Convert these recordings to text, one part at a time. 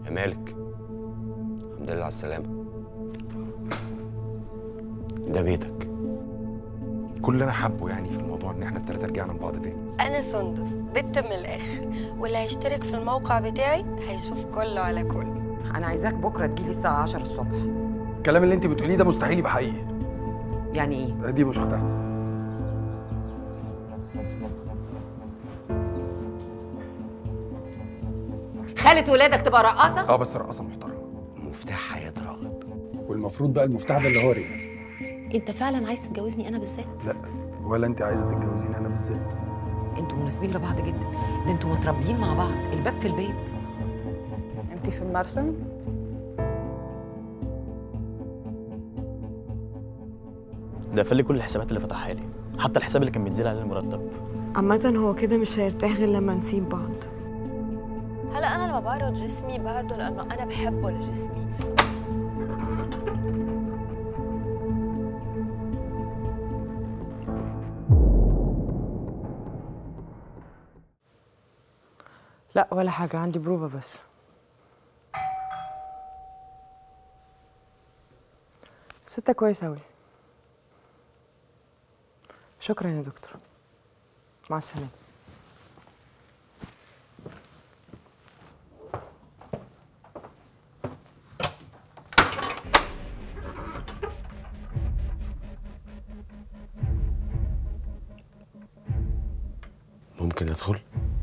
يا مالك الحمد لله على السلامة ده بيتك كل اللي انا حابه يعني في الموضوع ان احنا الثلاثه رجعنا لبعض تاني أنا سندس بت من الآخر واللي هيشترك في الموقع بتاعي هيشوف كله على كله انا عايزاك بكره تجيلي الساعه 10 الصبح الكلام اللي انت بتقوليه ده مستحيل يبقى حقيقي يعني ايه دي مش اختها خالة ولادك تبقى رقاصه اه بس رقاصه محترمه مفتاح حياة راغب والمفروض بقى المفتاح ده اللي هو ريان انت فعلا عايز تتجوزني انا بالذات لا ولا انت عايزه تتجوزيني انا بالذات انتوا مناسبين لبعض جدا ده انتوا متربيين مع بعض الباب في الباب انت في المرسم ده قفل لي كل الحسابات اللي فتحها لي حتى الحساب اللي كان بينزل عليه المرتب عامة هو كده مش هيرتاح غير لما نسيب بعض هلا انا لما بعرض جسمي بعرضه لانه انا بحبه لجسمي لا ولا حاجة عندي بروفة بس ستة كويس أوي شكرا يا دكتور مع السلامة ممكن ادخل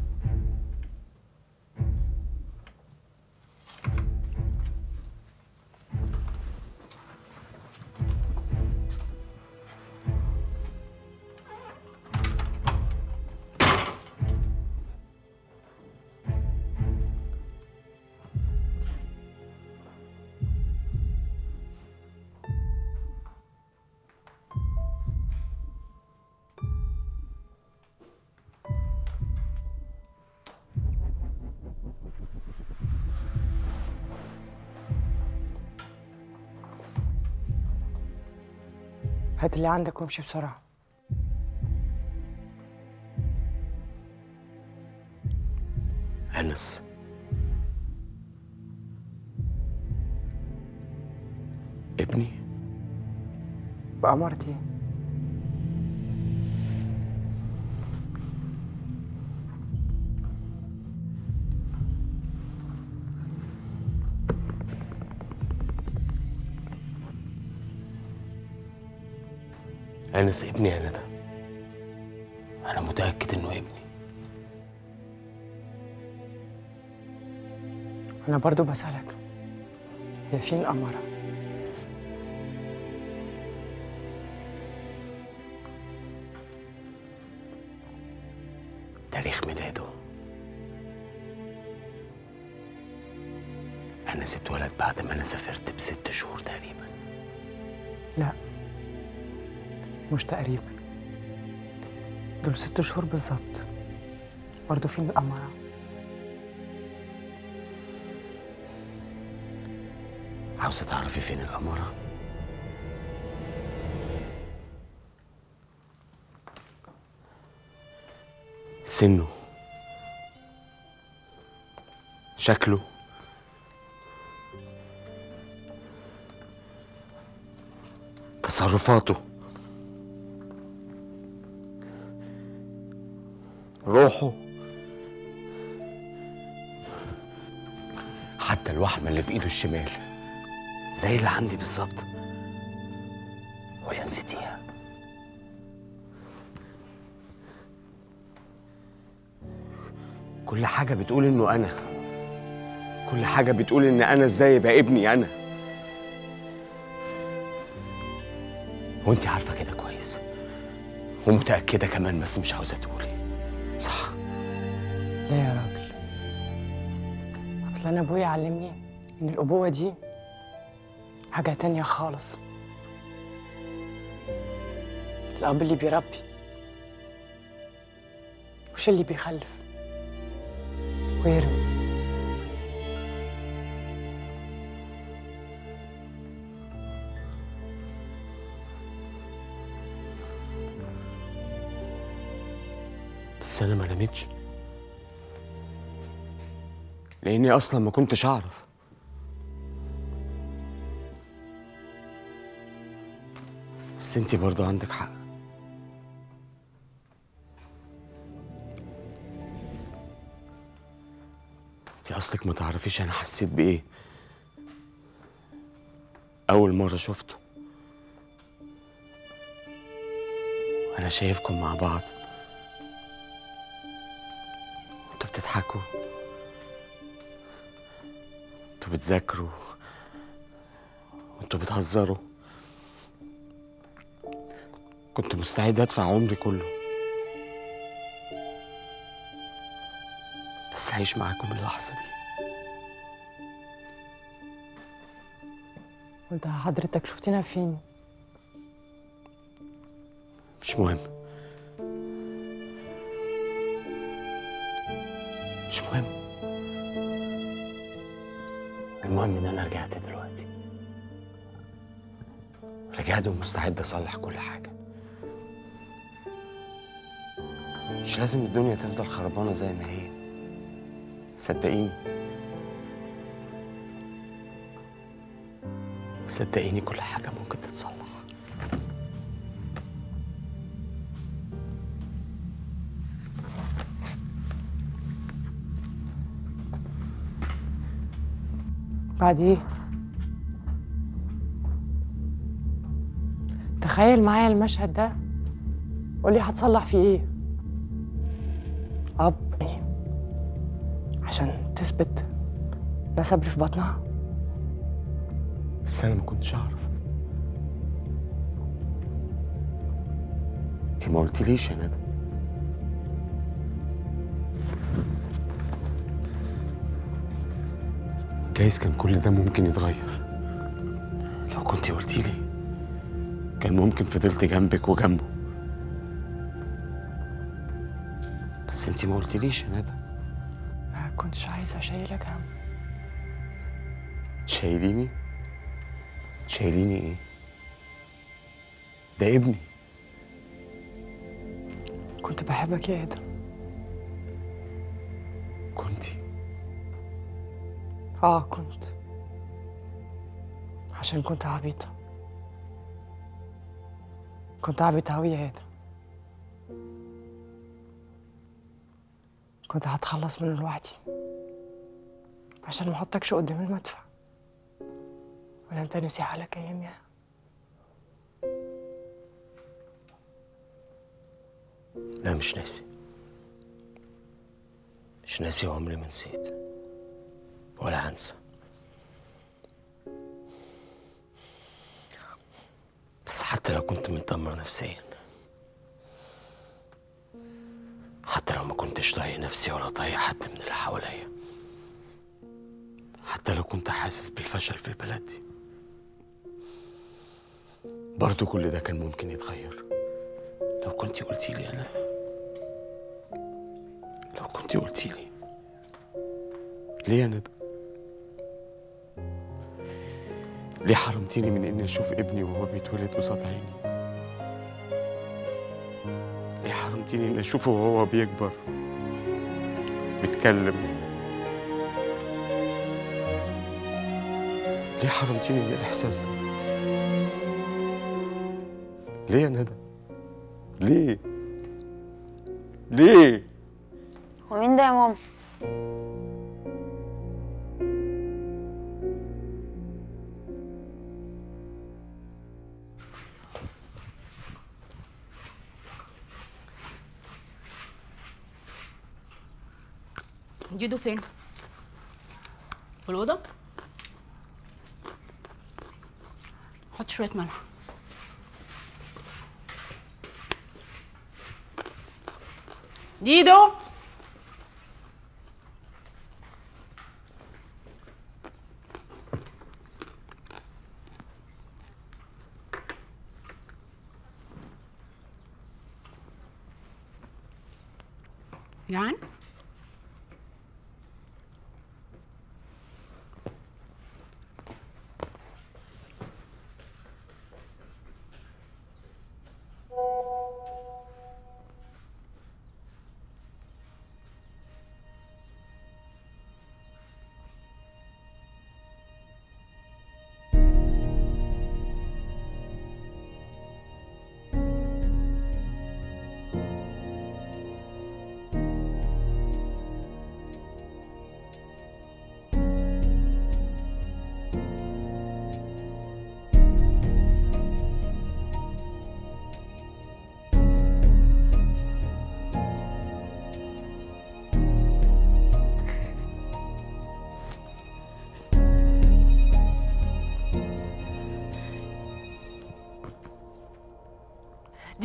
هات اللي عندك وامشي بسرعة انس ابني بأمارتي انس ابني انا ده انا متاكد انه ابني أنا برضو بسألك هي فين الأمارة؟ تاريخ ميلاده انس اتولد بعد ما انا سافرت بست شهور تقريبا لا مش تقريبا دول ست شهور بالظبط برضو فين الأمارة؟ عاوزه تعرفي فين الاماره سنه شكله تصرفاته روحه حتى الوحمة اللي في ايده الشمال زي اللي عندي بالظبط ولا نسيتيها كل حاجة بتقول إنه أنا كل حاجة بتقول إن أنا إزاي يبقى ابني أنا وأنت عارفة كده كويس ومتأكدة كمان بس مش عاوزة تقولي صح ليه يا راجل؟ أصل أنا أبويا علمني إن الأبوة دي حاجة تانية خالص الأب اللي بيربي مش اللي بيخلف ويرمي بس أنا ما رميتش لأني أصلا ما كنتش أعرف بس انتي برضو عندك حق انتي اصلك ما تعرفيش انا حسيت بايه اول مرة شفته انا شايفكم مع بعض انتوا بتضحكوا انتوا بتذاكروا وانتوا بتهزروا كنت مستعد ادفع عمري كله بس هعيش معاكم اللحظة دي وانت حضرتك شفتينا فين مش مهم مش مهم المهم ان انا رجعت دلوقتي رجعت ومستعد اصلح كل حاجة مش لازم الدنيا تفضل خربانة زي ما هي صدقيني صدقيني كل حاجة ممكن تتصلح بعد ايه تخيل معايا المشهد ده قولي هتصلح فيه ايه اب عشان تثبت لا صبري في بطنها بس انا ما كنتش اعرف انت ما قلتليش يا ندى جايز كان كل ده ممكن يتغير لو كنت قلتيلي كان ممكن فضلت جنبك وجنبه بس انت ما قلتليش يا ندى ما كنتش عايزه اشيلك هم شايليني شايليني ايه ده ابني كنت بحبك يا ادم كنتي اه كنت عشان كنت عبيطة كنت عبيطة أوي يا ادم كنت هتخلص منه لوحدي عشان ما احطكش قدام المدفع ولا انت نسي حالك اياميها لا مش ناسي مش ناسي وعمري ما نسيت ولا هنسى بس حتى لو كنت متدمر نفسيا حتى لو ما كنتش طايق نفسي ولا طايق حد من اللي حواليا حتى لو كنت حاسس بالفشل في البلد دي برضو كل ده كان ممكن يتغير لو كنت قلتي لي انا لو كنت قلتي لي ليه يا ندى ليه حرمتيني من اني اشوف ابني وهو بيتولد قصاد عيني ليه حرمتيني اني اشوفه وهو بيكبر بيتكلم ليه حرمتيني من الاحساس ده ليه يا ندى ليه ليه ومين ده يا ماما جيدو فين؟ في الأوضة؟ حط شوية ملح ديدو جعان؟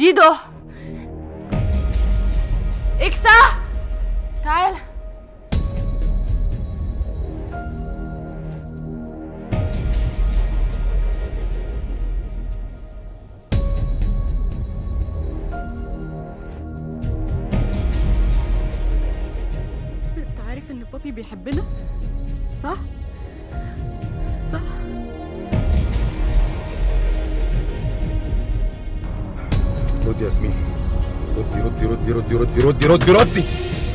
ديدو اكسا تعال انت عارف ان بابي بيحبنا صح صح ردي يا ياسمين ردي ردي ردي ردي ردي ردي ردي ردي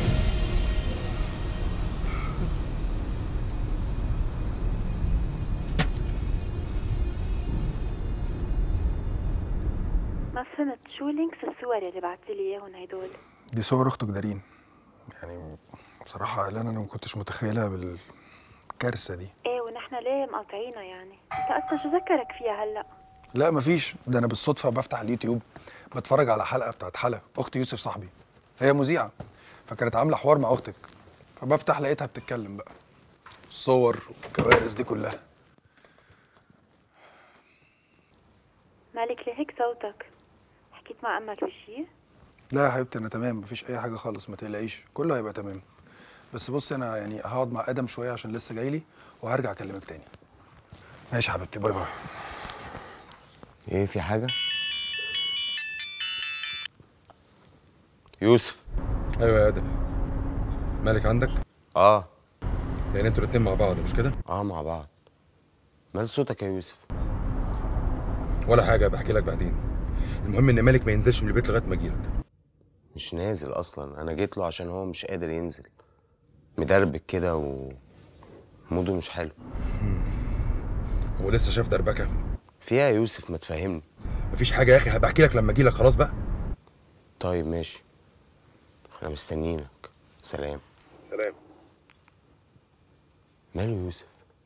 ما فهمت شو لينكس الصور اللي بعتي لي اياهم هدول دي صور اختك دارين يعني بصراحه اعلان انا ما كنتش متخيلها بالكارثه دي ايه ونحن ليه مقاطعينها يعني انت اصلا شو ذكرك فيها هلا لا مفيش ده انا بالصدفه بفتح اليوتيوب بتفرج على حلقه بتاعت حلا اخت يوسف صاحبي هي مذيعه فكانت عامله حوار مع اختك فبفتح لقيتها بتتكلم بقى الصور والكوارث دي كلها مالك لهيك صوتك حكيت مع امك بشي لا يا حبيبتي انا تمام مفيش اي حاجه خالص ما تقلقيش كله هيبقى تمام بس بصي انا يعني هقعد مع ادم شويه عشان لسه جاي لي وهرجع اكلمك تاني ماشي يا حبيبتي باي باي ايه في حاجة؟ يوسف ايوه يا ادم مالك عندك اه يعني انتوا الاتنين مع بعض مش كده اه مع بعض مال صوتك يا يوسف ولا حاجه بحكي لك بعدين المهم ان مالك ما ينزلش من البيت لغايه ما اجيلك مش نازل اصلا انا جيت له عشان هو مش قادر ينزل مدربك كده و موده مش حلو هو لسه شاف دربكه فيها يا يوسف ما تفهمني مفيش حاجه يا اخي هبقى احكي لك لما اجيلك خلاص بقى طيب ماشي احنا مستنيينك سلام سلام ماله يوسف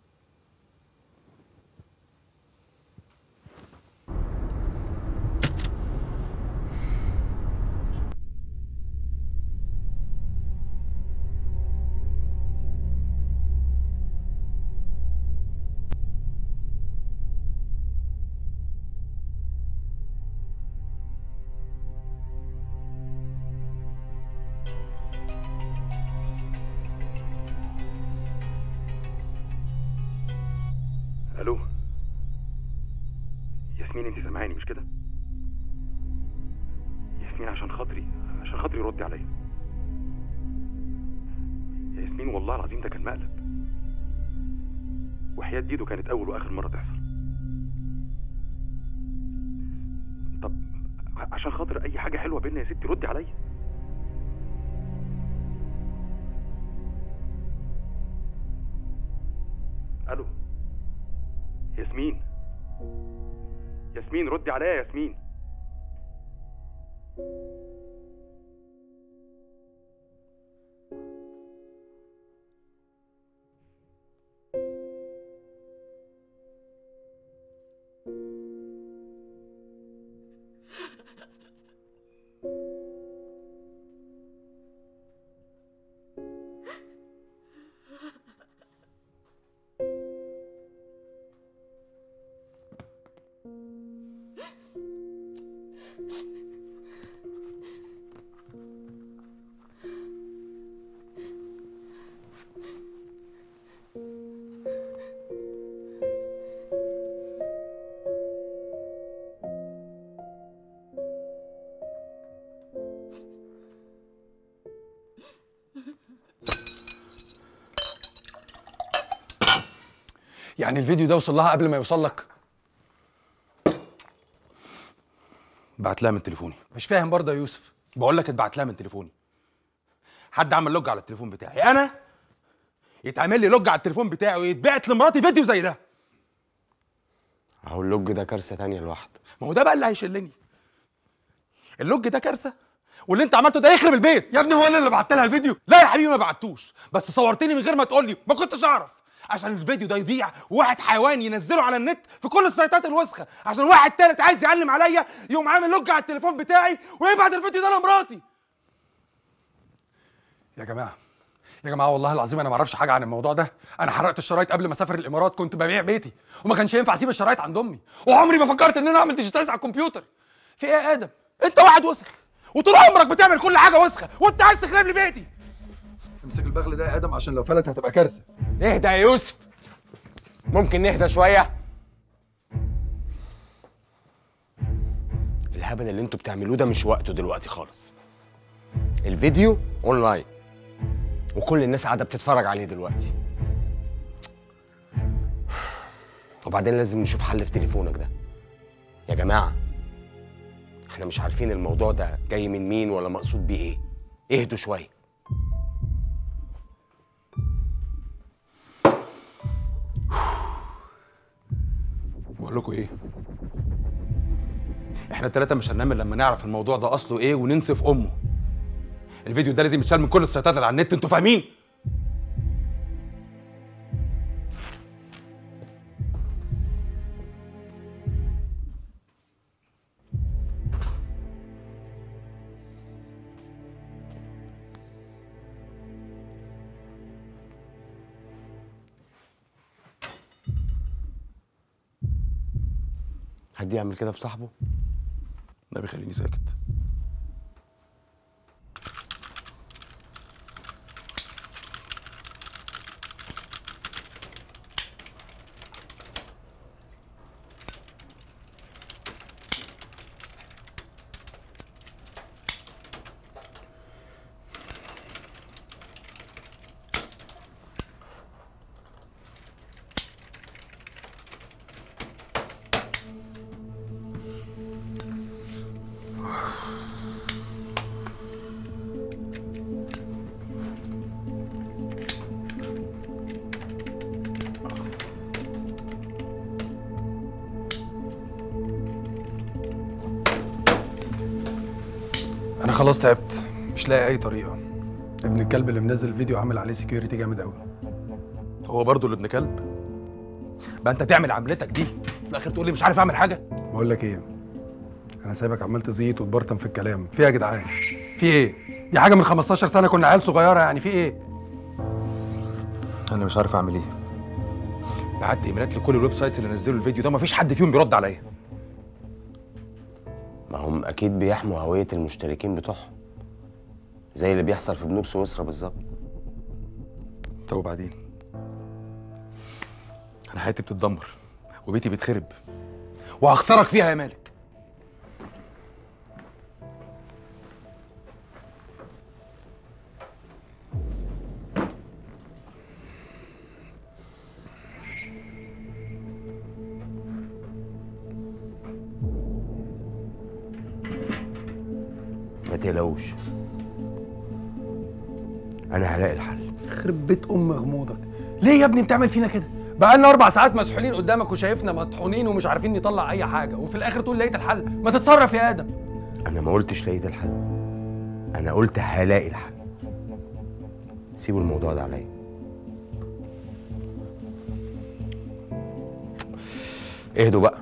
الو ياسمين انت سامعاني مش كده ياسمين عشان خاطري عشان خاطري ردي عليا يا ياسمين والله العظيم ده كان مقلب وحياة ديدو كانت اول واخر مره تحصل طب ع- عشان خاطر اي حاجه حلوه بينا يا ستي ردي عليا الو ياسمين ياسمين ردي عليا يا ياسمين يعني الفيديو ده وصل لها قبل ما يوصل لك بعت لها من تليفوني مش فاهم برضه يا يوسف بقول لك اتبعت لها من تليفوني حد عمل لوج على التليفون بتاعي انا يتعمل لي لوج على التليفون بتاعي ويتبعت لمراتي فيديو زي ده اهو اللوج ده كارثه تانية لوحده ما هو ده بقى اللي هيشلني اللوج ده كارثه واللي انت عملته ده يخرب البيت يا ابني هو انا اللي بعت لها الفيديو لا يا حبيبي ما بعتوش بس صورتني من غير ما تقول لي ما كنتش اعرف عشان الفيديو ده يضيع وواحد حيوان ينزله على النت في كل السيطات الوسخه عشان واحد تالت عايز يعلم عليا يقوم عامل لوج على التليفون بتاعي ويبعت الفيديو ده لمراتي يا جماعه يا جماعه والله العظيم انا ما اعرفش حاجه عن الموضوع ده انا حرقت الشرايط قبل ما اسافر الامارات كنت ببيع بيتي وما كانش ينفع اسيب الشرايط عند امي وعمري ما فكرت ان انا اعمل ديجيتايز على الكمبيوتر في ايه يا ادم انت واحد وسخ وطول عمرك بتعمل كل حاجه وسخه وانت عايز تخرب لي بيتي امسك البغل ده يا ادم عشان لو فلت هتبقى كارثه اهدى يا يوسف ممكن نهدى شويه الهبل اللي انتوا بتعملوه ده مش وقته دلوقتي خالص الفيديو اونلاين وكل الناس قاعده بتتفرج عليه دلوقتي وبعدين لازم نشوف حل في تليفونك ده يا جماعه احنا مش عارفين الموضوع ده جاي من مين ولا مقصود بيه ايه اهدوا شويه بقول لكم ايه احنا التلاتة مش هننام إلا لما نعرف الموضوع ده اصله ايه وننسف امه الفيديو ده لازم يتشال من كل السيطات اللي على النت انتوا فاهمين حد يعمل كده في صاحبه ده بيخليني ساكت انا خلاص تعبت مش لاقي اي طريقه ابن الكلب اللي منزل الفيديو عامل عليه سكيورتي جامد قوي هو برضه اللي ابن كلب بقى انت تعمل عملتك دي في الاخر تقول لي مش عارف اعمل حاجه بقول لك ايه انا سايبك عمال تزيط وتبرطم في الكلام في ايه يا جدعان في ايه دي حاجه من 15 سنه كنا عيال صغيره يعني في ايه انا مش عارف اعمل ايه بعت ايميلات لكل الويب سايتس اللي نزلوا الفيديو ده مفيش حد فيهم بيرد عليا ما هم اكيد بيحموا هويه المشتركين بتوعهم زي اللي بيحصل في بنوك سويسرا بالظبط طب وبعدين انا حياتي بتتدمر وبيتي بيتخرب وهخسرك فيها يا مالك ما تقلقوش انا هلاقي الحل يخرب بيت ام غموضك ليه يا ابني بتعمل فينا كده بقالنا اربع ساعات مسحولين قدامك وشايفنا مطحونين ومش عارفين نطلع اي حاجه وفي الاخر تقول لقيت الحل ما تتصرف يا ادم انا ما قلتش لقيت الحل انا قلت هلاقي الحل سيبوا الموضوع ده عليا اهدوا بقى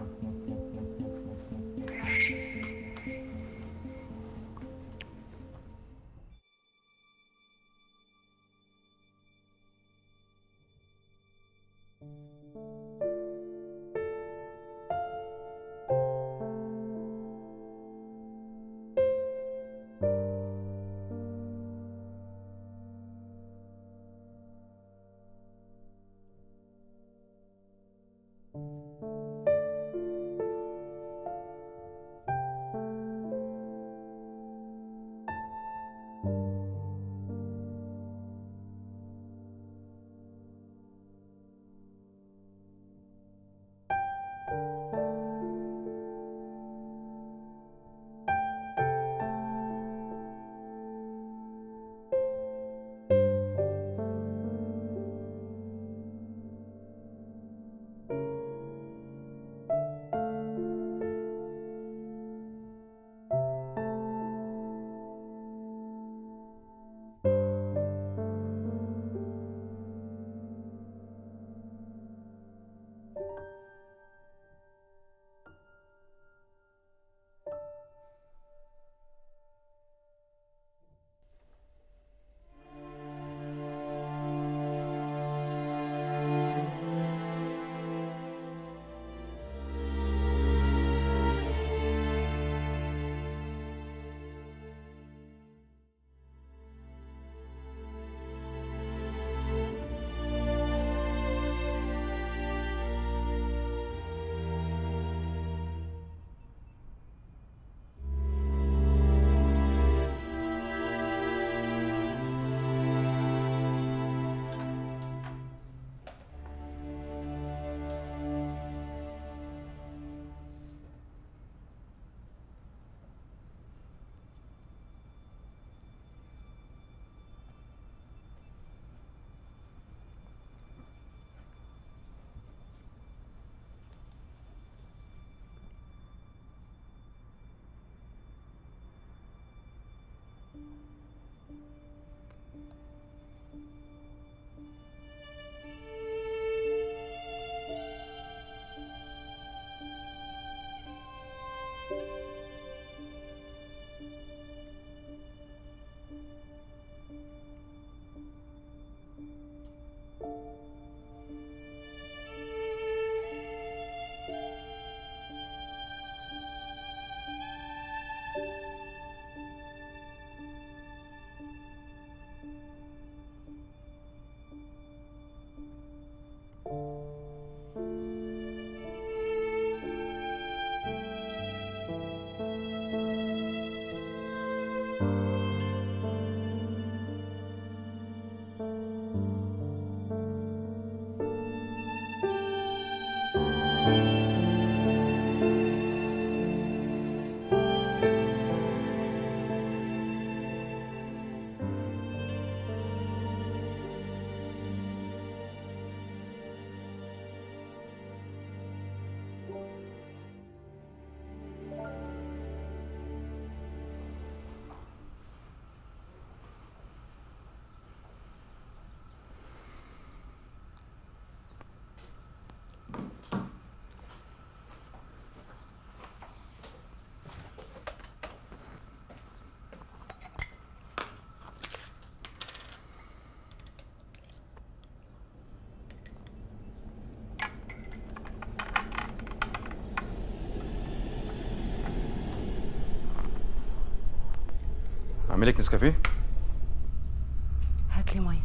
اعمل لك نسكافيه هات لي ميه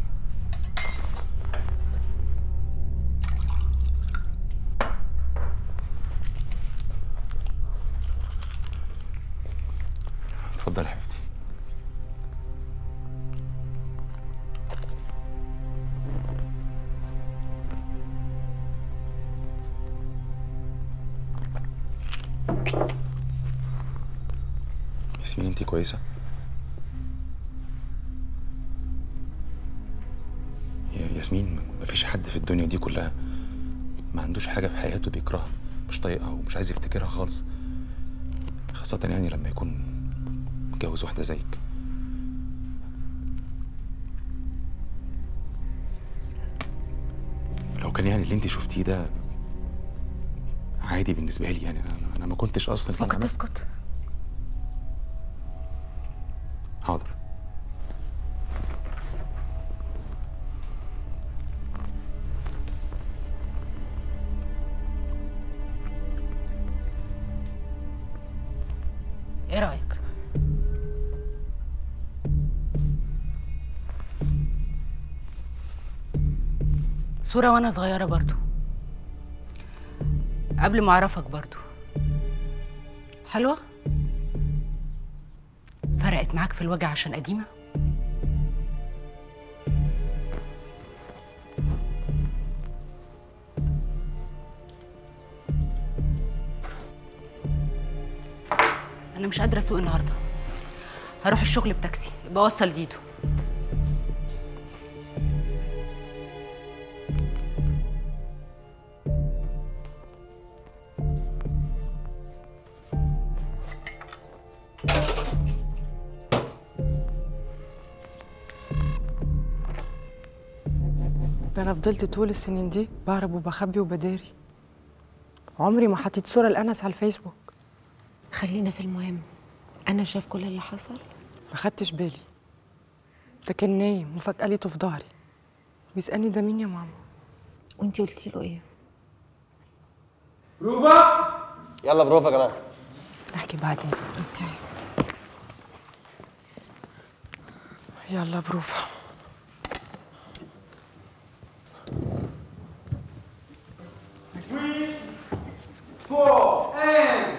اتفضل يا حبيبتي ياسمين انت كويسه يا ياسمين مفيش حد في الدنيا دي كلها ما عندوش حاجه في حياته بيكرهها مش طايقها ومش عايز يفتكرها خالص خاصة يعني لما يكون متجوز واحدة زيك لو كان يعني اللي انت شفتيه ده عادي بالنسبة لي يعني انا, أنا ما كنتش اصلا ممكن أنا- تسكت حاضر ايه رايك صورة وانا صغيرة برضو قبل ما اعرفك برضو حلوة فرقت معاك في الوجع عشان قديمة انا مش قادرة اسوق النهاردة هروح الشغل بتاكسي يبقى اوصل ديدو ده انا فضلت طول السنين دي بهرب وبخبي وبداري عمري ما حطيت صورة لأنس على الفيسبوك خلينا في المهم انا شايف كل اللي حصل ما خدتش بالي ده كان نايم وفجأة لقيته في ظهري بيسألني ده مين يا ماما وانتي قلتي له ايه بروفا يلا بروفا يا جماعه احكي بعدين يلا بروفا فور and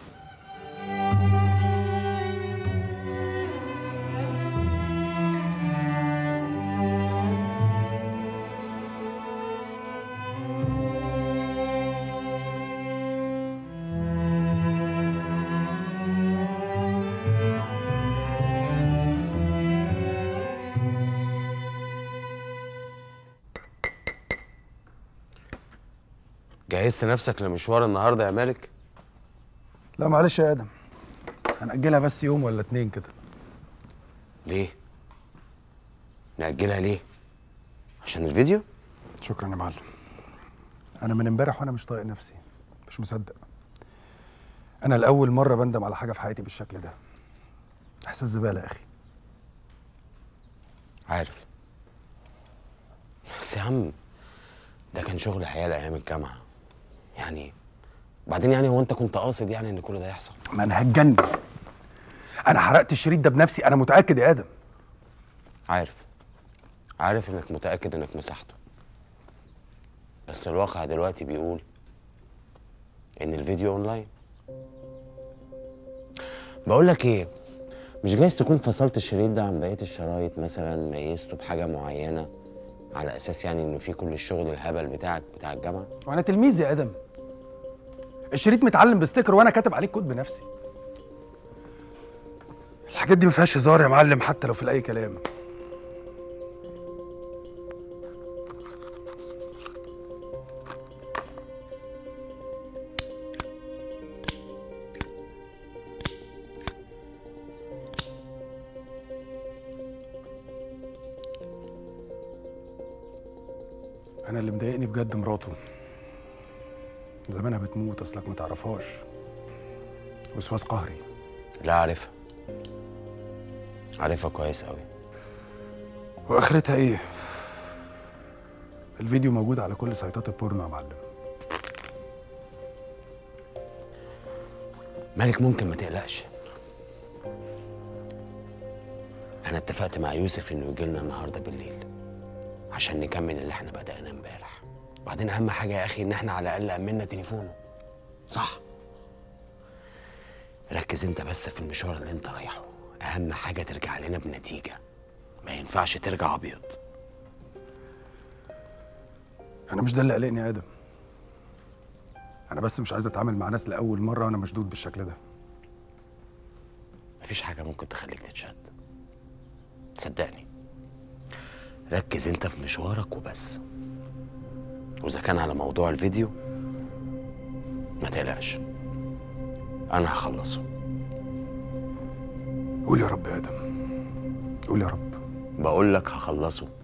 جهزت نفسك لمشوار النهارده يا مالك لا معلش يا ادم هنأجلها بس يوم ولا اتنين كده ليه نأجلها ليه عشان الفيديو شكرا يا معلم انا من امبارح وانا مش طايق نفسي مش مصدق انا لاول مره بندم على حاجه في حياتي بالشكل ده احساس زباله يا اخي عارف بس يا عم ده كان شغل عيال ايام الجامعه يعني بعدين يعني هو انت كنت قاصد يعني ان كل ده يحصل ما انا هتجنن انا حرقت الشريط ده بنفسي انا متاكد يا ادم عارف عارف انك متاكد انك مسحته بس الواقع دلوقتي بيقول ان الفيديو اونلاين بقول لك ايه مش جايز تكون فصلت الشريط ده عن بقيه الشرايط مثلا ميزته بحاجه معينه على اساس يعني انه في كل الشغل الهبل بتاعك بتاع الجامعه وانا تلميذ يا ادم الشريط متعلم بستيكر وانا كاتب عليه كود بنفسي الحاجات دي ما فيهاش هزار يا معلم حتى لو في اي كلام انا اللي مضايقني بجد مراته زمانها بتموت اصلك ما تعرفهاش وسواس قهري لا عارفها عارفها كويس قوي واخرتها ايه الفيديو موجود على كل سيطات البورنو يا معلم مالك ممكن ما تقلقش انا اتفقت مع يوسف انه يجي لنا النهارده بالليل عشان نكمل اللي احنا بدأنا امبارح وبعدين اهم حاجه يا اخي ان احنا على الاقل امنا تليفونه صح ركز انت بس في المشوار اللي انت رايحه اهم حاجه ترجع لنا بنتيجه ما ينفعش ترجع ابيض انا مش ده اللي قلقني يا ادم انا بس مش عايز اتعامل مع ناس لاول مره وانا مشدود بالشكل ده مفيش حاجه ممكن تخليك تتشد صدقني ركز انت في مشوارك وبس واذا كان على موضوع الفيديو ما تقلقش انا هخلصه قول يا رب يا ادم قول يا رب بقول لك هخلصه